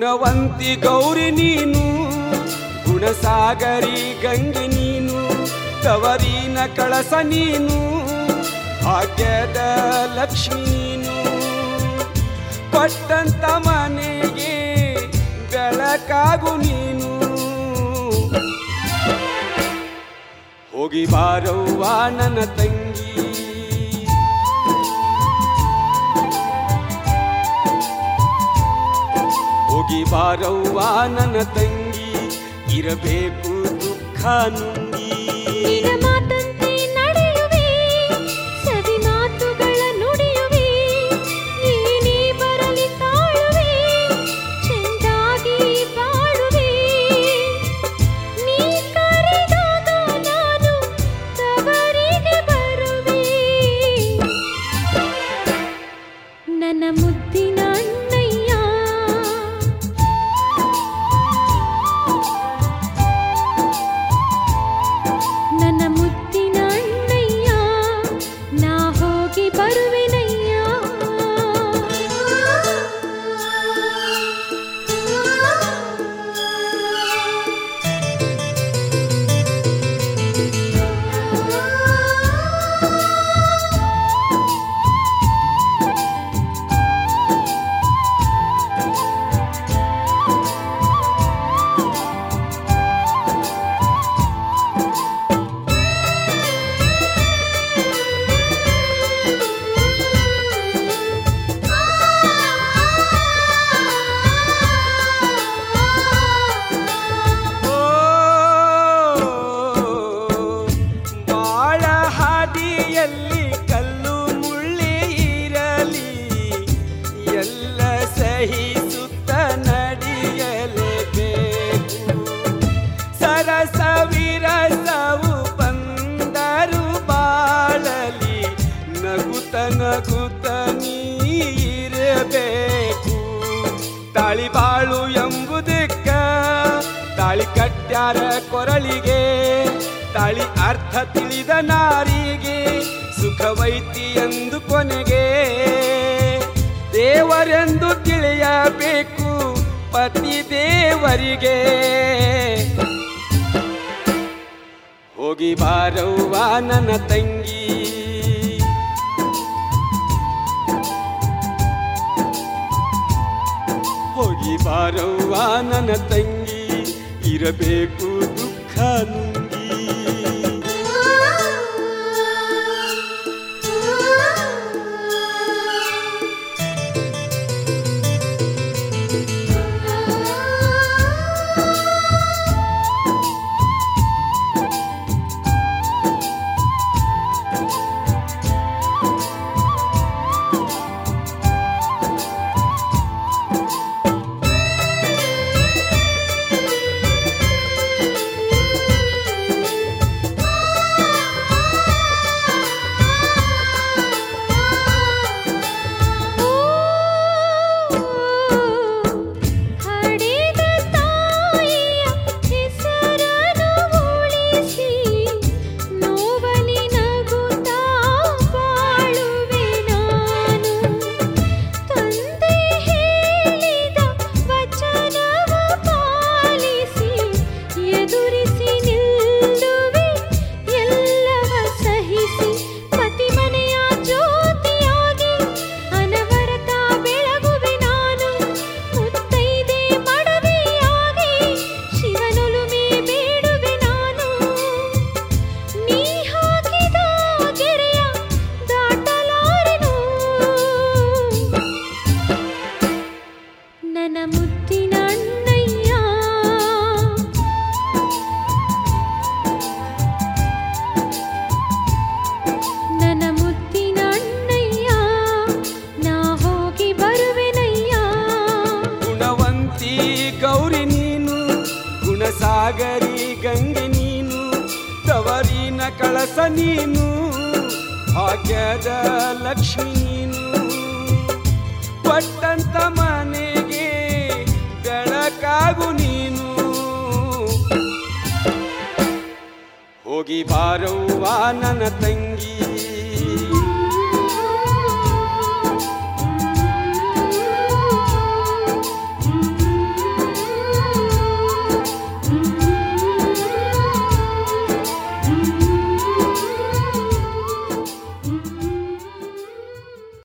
ಗುಣವಂತಿ ಗೌರಿ ನೀನು ಗುಣಸಾಗರಿ ಗಂಗೆ ನೀನು ತವರಿನ ಕಳಸ ನೀನು ಭಾಗ್ಯದ ಲಕ್ಷ್ಮಿ ನೀನು ಕೊಟ್ಟಂತ ಮನೆಗೆ ಬೆಳಕಾಗು ನೀನು ಹೋಗಿ ಬಾರವ್ವ ನನ್ನ ತಂಗಿ ಹೋಗಿ ಬಾರವ್ವ ನನ್ನ ತಂಗಿ ಇರಬೇಕು ದುಃಖ ನುಂಗಿ ನಿನ ಮಾತಂತೆ ನಡೆಯುವೆ ಸವಿ ಮಾತುಗಳ ನುಡಿಯುವೆ ಏನೇ ಬರಲಿ ತಾಳುವೆ ಚೆಂದಾಗಿ ಬಾಳುವೆ ನೀ ಕರೆದಾಗ ನಾನು ತವರಿಗೆ ಬರುವೆ ನನ್ನ ಮುದ್ದಿನ ಅಣ್ಣಯ್ಯ ನನ್ನ ಮುದ್ದಿನ ಅಣ್ಣಯ್ಯ ನಾ ಹೋಗಿ ಬರುವೆನಯ್ಯ ಓ ಬಾಳ ಹಾದಿಯಲ್ಲಿ ಕಲ್ಲು ಮುಳ್ಳಿ ಇರಲಿ ಎಲ್ಲ ಸಹಿಸುತ್ತ ನಡೆಯಲೇಬೇಕು ಸರಸ ವಿರಸವು ಬಂದರು ಬಾಳಲಿ ನಗುತ್ತ ನಗುತ್ತ ನೀರಬೇಕು ತಾಳಿ ಬಾಳು ಎಂಬುದಕ್ಕ ತಾಳಿ ಕಟ್ಟ್ಯಾರ ಕೊರಳಿಗೆ ತಾಳಿ ಅರ್ಥ ತಿಳಿದ ನಾರಿಗೆ ಸುಖವೈತಿ ಎಂದು ಕೊನೆಗೆ ದೇವರೆಂದು ತಿಳಿಯಬೇಕು ಪತಿ ದೇವರಿಗೆ ಹೋಗಿ ಬಾರವ್ವ ನನ್ನ ತಂಗಿ ಹೋಗಿ ಬಾರವ್ವ ನನ್ನ ತಂಗಿ ಇರಬೇಕು ದುಃಖ ನುಂಗಿ ಹಡೆದ ತಾಯಿಯ ಹೆಸರನ್ನು ಉಳಿಸಿ ನೋವಲಿ ನಗುತ್ತಾ ಬಾಳುವೆ ನಾನು ತಂದೆ ಹೇಳಿದ ವಚನವ ಪಾಲಿಸಿ ಎದುರಿಸಿ ನಿಲ್ಲುವೆ ಎಲ್ಲವ ಸಹಿಸಿ ಪತಿ ಮನೆಯ ಜ್ಯೋತಿಯಾಗಿ ಅನವರತ ಬೆಳಗುವೆ ನಾನು ಮುತ್ತೈದೆ ಮಡವೆಯಾಗಿ ಶಿವನೊಲುಮೆ ಬೇಡುವೆ ನಾನು ನೀ ಹಾಕಿದ ಗೆರೆಯ ದಾಟಲಾರೆನು ನನ್ನ ಮುದ್ದಿನ ಅಣ್ಣಯ್ಯ ನನ್ನ ಮುದ್ದಿನ ಅಣ್ಣಯ್ಯ ನಾ ಹೋಗಿ ಬರುವೆನಯ್ಯ ಗುಣವಂತಿ ಗೌರಿ ನೀನು ಗುಣಸಾಗರಿ ಗಂಗೆ ನೀನು ತವರಿನ ಕಳಸ ನೀನು ಭಾಗ್ಯದ ಲಕ್ಷ್ಮಿ ನೀನು ಕೊಟ್ಟಂತ ಮನೆಗೆ ಬೆಳಕಾಗು ನೀನು ಹೋಗಿ ಬಾರವ್ವ ನನ್ನ ತಂಗಿ